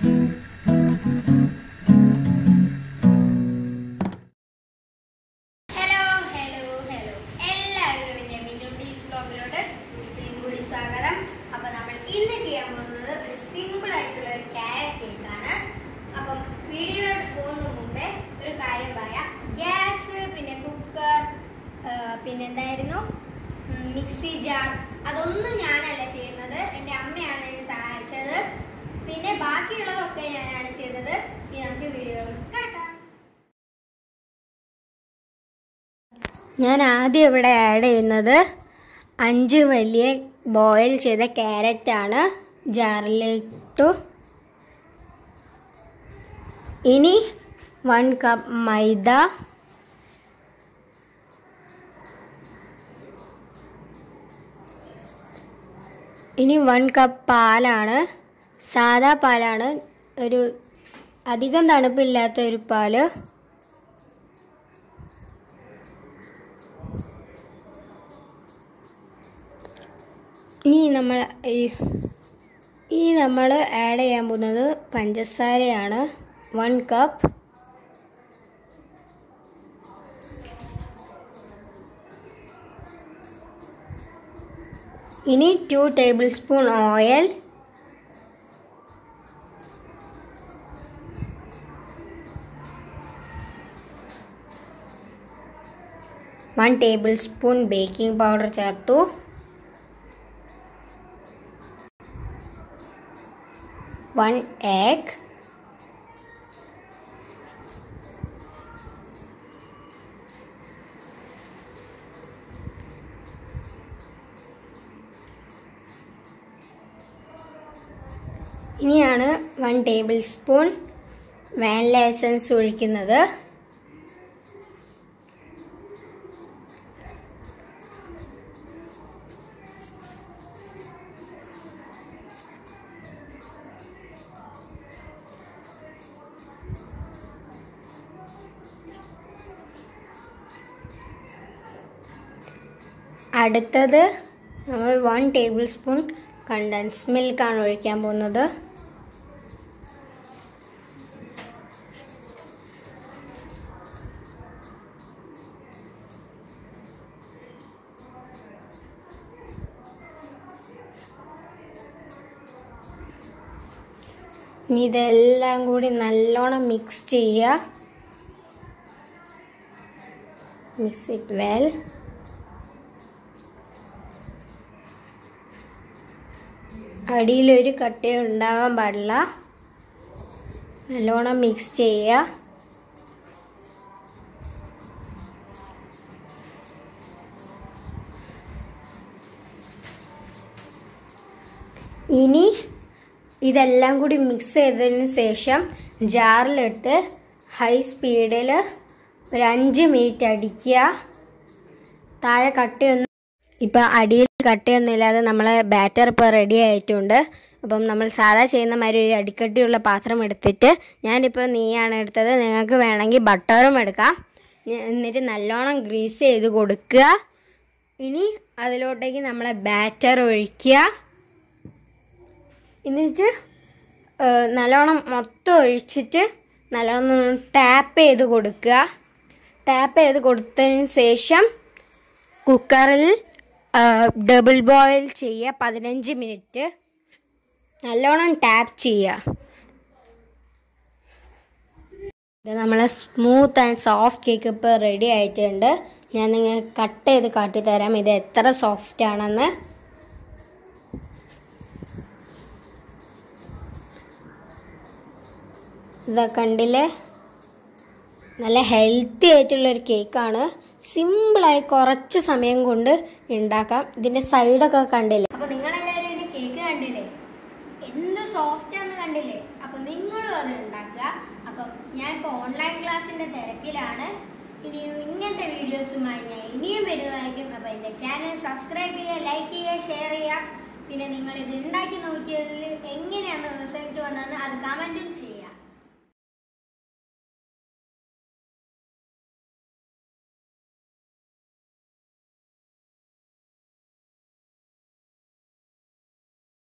hello hello hello എല്ലാവർക്കും എൻ്റെ മിന്നുട്ടീസ് ബ്ലോഗിലോട്ട് ഒരിക്കലും കൂടി സ്വാഗതം അപ്പോൾ നമ്മൾ ഇന്ന് ചെയ്യാൻ പോകുന്നത് ഒരു സിമ്പിൾ ആയിട്ടുള്ള ഒരു ക്യാരറ്റ് കേക്കാണ് അപ്പം വീഡിയോയിലോട്ട് പോകുന്ന മുമ്പേ ഒരു കാര്യം പറയാം ഗ്യാസ് പിന്നെ കുക്കർ പിന്നെ എന്തായിരുന്നു ഉം, മിക്സി ജാർ അതൊന്നും ഞാനല്ല ചെയ്യുന്നത് എൻ്റെ അമ്മയാണ് എന്നെ സഹായിച്ചത് പിന്നെ ബാക്കിയുള്ളതൊക്കെ ഞാനാണ് ചെയ്തത് ഇനി നമുക്ക് വീഡിയോയിലോട്ട് കിടക്കാം ഞാൻ ആദ്യം ഇവിടെ ആഡ് ചെയ്യുന്നത് അഞ്ച് വലിയ ബോയിൽ ചെയ്ത ക്യാരറ്റാണ് ജാറിലിട്ടു ഇനി വൺ കപ്പ് മൈദ ഇനി വൺ കപ്പ് പാലാണ് സാദാ പാലാണ് ഒരു അധികം തണുപ്പില്ലാത്ത ഒരു പാല് ഇനി നമ്മൾ ഈ ഈ നമ്മൾ ആഡ് ചെയ്യാൻ പോകുന്നത് പഞ്ചസാരയാണ് വൺ കപ്പ് ഇനി two tablespoon oil one tablespoon baking powder ചേർത്തു one egg ഇനിയാണ് one tablespoon vanilla essence ഒഴിക്കുന്നത് അടുത്തത് നമ്മൾ വൺ ടേബിൾ സ്പൂൺ കണ്ടൻസ് മിൽക്കാണ് ഒഴിക്കാൻ പോകുന്നത് ഇനി ഇതെല്ലാം കൂടി നല്ലോണം മിക്സ് ചെയ്യുക മിക്സ് ഇറ്റ് വെൽ അടിയിലൊരു കട്ടയും ഉണ്ടാകാൻ പാടില്ല നല്ലോണം മിക്സ് ചെയ്യുക ഇനി ഇതെല്ലാം കൂടി മിക്സ് ചെയ്തതിന് ശേഷം ജാറിലിട്ട് ഹൈ സ്പീഡിൽ ഒരു അഞ്ച് മിനിറ്റ് അടിക്കുക താഴെ കട്ടയൊന്നും ഇപ്പം അടിയിൽ കട്ടയൊന്നും ഇല്ലാതെ നമ്മളെ ബാറ്റർ ഇപ്പോൾ റെഡി ആയിട്ടുണ്ട് അപ്പം നമ്മൾ സാധാ ചെയ്യുന്ന മാതിരി ഒരു അടിക്കട്ടിയുള്ള പാത്രം എടുത്തിട്ട് ഞാനിപ്പോൾ നെയ്യാണ് എടുത്തത് നിങ്ങൾക്ക് വേണമെങ്കിൽ ബട്ടറും എടുക്കാം ഞ- എന്നിട്ട് നല്ലോണം ഗ്രീസ് ചെയ്ത് കൊടുക്കുക ഇനി അതിലോട്ടേക്ക് നമ്മളെ ബാറ്റർ ഒഴിക്കുക എന്നിട്ട് ഏഹ്, നല്ലോണം മൊത്തം ഒഴിച്ചിട്ട് നല്ലോണം ടാപ്പ് ചെയ്ത് കൊടുക്കുക ടാപ്പ് ചെയ്ത് കൊടുത്തതിന് ശേഷം കുക്കറിൽ ഡബിൾ ബോയിൽ ചെയ്യുക പതിനഞ്ച് മിനിറ്റ് നല്ലോണം ടാപ്പ് ചെയ്യുക ഇത് നമ്മളെ സ്മൂത്ത് ആൻഡ് സോഫ്റ്റ് കേക്ക് ഇപ്പോൾ റെഡി ആയിട്ടുണ്ട് ഞാൻ നിങ്ങൾക്ക് കട്ട് ചെയ്ത് കാട്ടിത്തരാം ഇത് എത്ര സോഫ്റ്റ് ആണെന്ന് ഇതാ കണ്ടില്ലേ നല്ല ഹെൽത്തി ആയിട്ടുള്ളൊരു കേക്കാണ് സിമ്പിളായി കുറച്ച് സമയം കൊണ്ട് ഉണ്ടാക്കാം ഇതിൻ്റെ സൈഡൊക്കെ കണ്ടില്ലേ അപ്പൊ നിങ്ങളെല്ലാവരും ഇതിന്റെ കേക്ക് കണ്ടില്ലേ എന്ത് സോഫ്റ്റ് ആണെന്ന് കണ്ടില്ലേ അപ്പൊ നിങ്ങളും അത് ഉണ്ടാക്കുക അപ്പം ഞാൻ ഇപ്പോൾ ഓൺലൈൻ ക്ലാസ്സിന്റെ തിരക്കിലാണ് ഇനിയും ഇങ്ങനത്തെ വീഡിയോസുമായി ഞാൻ ഇനിയും വരുന്നതായിരിക്കും അപ്പൊ എന്റെ ചാനൽ സബ്സ്ക്രൈബ് ചെയ്യുക ലൈക്ക് ചെയ്യുക ഷെയർ ചെയ്യുക പിന്നെ നിങ്ങൾ ഇത് ഉണ്ടാക്കി നോക്കിയതിൽ എങ്ങനെയാണ് റിസൾട്ട് വന്നതെന്ന് അത് കമന്റും ചെയ്യുക